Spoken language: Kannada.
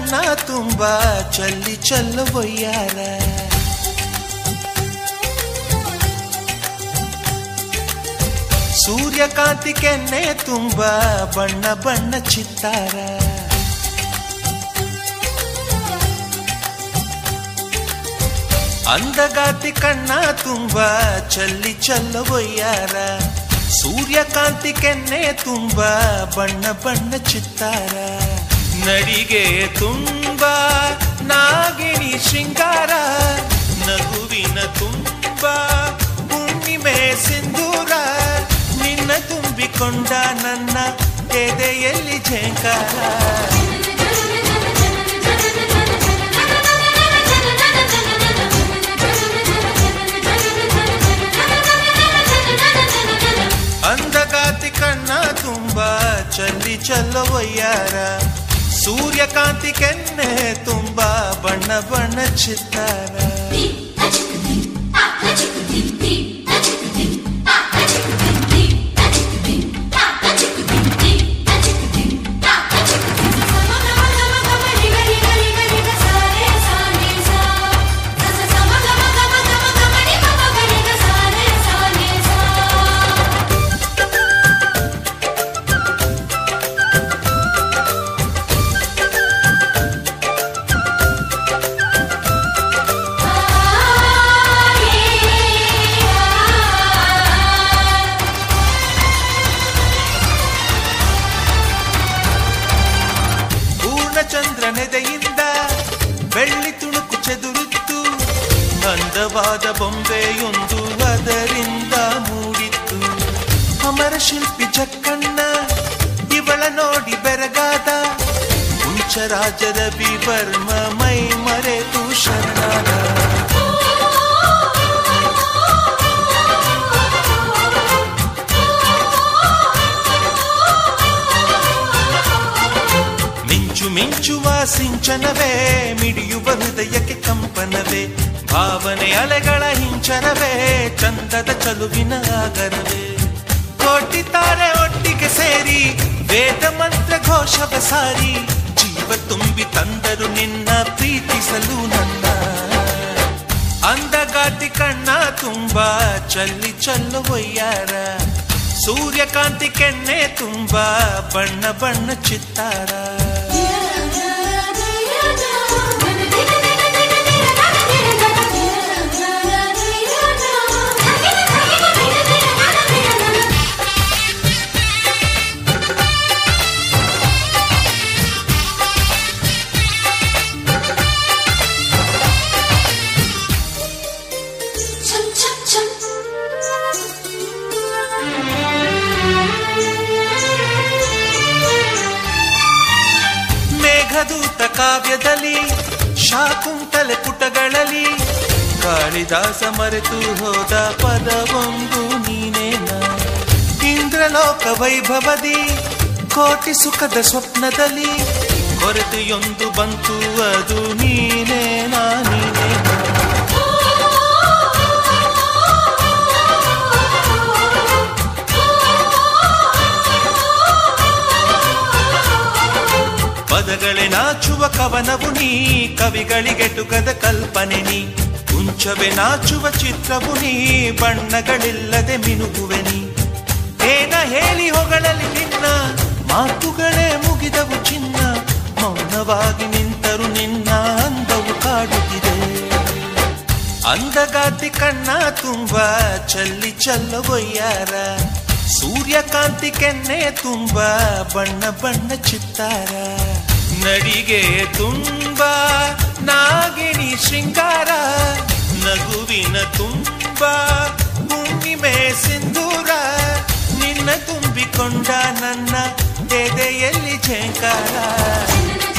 ಕಣ್ಣ ತುಂಬ ಚಲ್ಲಿ ಚಲ್ಲವೊಯ್ಯಾರ ಸೂರ್ಯಕಾಂತಿ ಕೆನ್ನೆ ತುಂಬ ಬಣ್ಣ ಬಣ್ಣ ಚಿತ್ತಾರ ಅಂದಗಾತಿ ಕಣ್ಣ ತುಂಬ ಚಲ್ಲಿ ಚಲ್ಲವೊಯ್ಯಾರ ಸೂರ್ಯಕಾಂತಿ ಕೆನ್ನೆ ತುಂಬ ಬಣ್ಣ ಬಣ್ಣ ಚಿತ್ತಾರ ನಡಿಗೆ ತುಂಬ ನಾಗಿಣಿ ಶೃಂಗಾರ ನಗುವಿನ ತುಂಬ ಹುಣ್ಣಿಮೆ ಸಿಂಧೂರ ನಿನ್ನ ತುಂಬಿಕೊಂಡ ನನ್ನ ಎದೆಯಲ್ಲಿ ಝೇಂಕಾರ ಅಂದಗಾತಿ ಕಣ್ಣ ತುಂಬ ಚಲ್ಲಿ ಚಲ್ಲವಯ್ಯಾರ ಸೂರ್ಯಕಾಂತಿ ಕೆನ್ನೆ ತುಂಬ ಬಣ್ಣ ಬಣ್ಣ ಚಿತ್ತಾರ ಪೂರ್ಣಚಂದ್ರನೆದೆಯಿಂದ ಬೆಳ್ಳಿ ತುಣುಕು ಚೆದುರಿತ್ತು ಅಂದವಾದ ಬೊಂಬೆಯೊಂದು ಅದರಿಂದ ಮೂಡಿತ್ತು ಅಮರ ಶಿಲ್ಪಿ ಜಕ್ಕಣ್ಣ ಇವಳ ನೋಡಿ ಬೆರಗಾದ ಹುಂಚರಾಜದ ಬಿಬರ್ಮ ಮೈ ಮರೆತು ಶರಣಾದ ಮಿಂಚು ಮಿಂಚುವ ಸಿಂಚನವೇ ಮಿಡಿಯುವ ಹೃದಯಕ್ಕೆ ಕಂಪನವೇ ಭಾವನೆ ಅಲೆಗಳ ಹಿಂಚನವೇ ಚಂದದ ಚಲುವಿನ ಆಗರವೇ ಕೋಟಿ ತಾರೆ ಒಟ್ಟಿಗೆ ಸೇರಿ ವೇದ ಮಂತ್ರ ಘೋಷವ ಸಾರಿ ಜೀವ ತುಂಬಿ ತಂದರು ನಿನ್ನ ಪ್ರೀತಿಸಲು ನನ್ನ ಅಂದಗಾತಿ ಕಣ್ಣ ತುಂಬ ಚಲ್ಲಿ ಚಲ್ಲುವಯ್ಯಾರ ಸೂರ್ಯಕಾಂತಿ ಕೆನ್ನೆ ತುಂಬ ಬಣ್ಣ ಬಣ್ಣ ಚಿತ್ತಾರ chum chum chum ಮೇಘದೂತ ಕಾವ್ಯದಲ್ಲಿ ಶಾಕುಂತಲೆ ಪುಟಗಳಲ್ಲಿ ಕಾಳಿದಾಸ ಮರೆತು ಹೋದ ಪದವೊಂದು ನೀನೇನ ಇಂದ್ರಲೋಕ ವೈಭವದಿ ಕೋಟಿ ಸುಖದ ಸ್ವಪ್ನದಲ್ಲಿ ಕೊರತೆಯೊಂದು ಬಂತು ಅದು ನೀನೇನಾ ನೀನೇನಾ ಪದಗಳೇ ನಾಚುವ ಕವನವು ನೀ ಕವಿಗಳಿಗೆಟುಕದ ಕಲ್ಪನೆ ನೀ ಕುಂಚವೇ ನಾಚುವ ಚಿತ್ರವು ನೀ ಬಣ್ಣಗಳಿಲ್ಲದೆ ಮಿನುಗುವೆ ನೀ ಏನ ಹೇಳಿ ಹೊಗಳಲಿ ನಿನ್ನ ಮಾತುಗಳೇ ಮುಗಿದವು ಚಿನ್ನ ಮೌನವಾಗಿ ನಿಂತರು ನಿನ್ನ ಅಂದವು ಕಾಡುತ್ತಿದೆ ಅಂದಗಾತಿ ಕಣ್ಣ ತುಂಬ ಚಲ್ಲಿ ಚಲ್ಲವೊಯ್ಯಾರ ಸೂರ್ಯಕಾಂತಿ ಕೆನ್ನೆ ತುಂಬ ಬಣ್ಣ ಬಣ್ಣ ಚಿತ್ತಾರ ನಡಿಗೆ ತುಂಬ ನಾಗಿಣಿ ಶೃಂಗಾರ ನಗುವಿನ ತುಂಬ ಹುಣ್ಣಿಮೆ ಸಿಂಧೂರ ನಿನ್ನ ತುಂಬಿಕೊಂಡ ನನ್ನ ಎದೆಯಲ್ಲಿ ಝೇಂಕಾರ